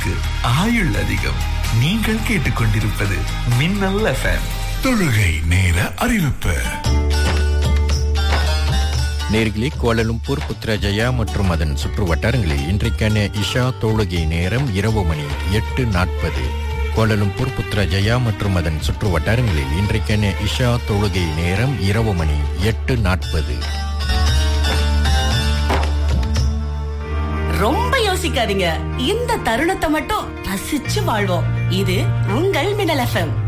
உள்ளங்களுக்கு ஆயுள் அதிகம் நீங்கள் கேட்டுக்கொண்டிருப்பது மின்னல் எஃப்எம் தொழுகை நேர அறிவிப்பு நேர்களே கோலலும்பூர் புத்ரஜயா மற்றும் அதன் சுற்று வட்டாரங்களில் இன்றைக்கான இஷா தொழுகை நேரம் இரவு மணி எட்டு நாற்பது கோலலும்பூர் புத்ரஜயா மற்றும் அதன் சுற்று வட்டாரங்களில் இன்றைக்கான இஷா தொழுகை நேரம் இரவு மணி எட்டு நாற்பது ரொம்ப யோசிக்காதீங்க இந்த தருணத்தை மட்டும் ரசிச்சு வாழ்வோம் இது உங்கள் மின்னல் எஃப்எம்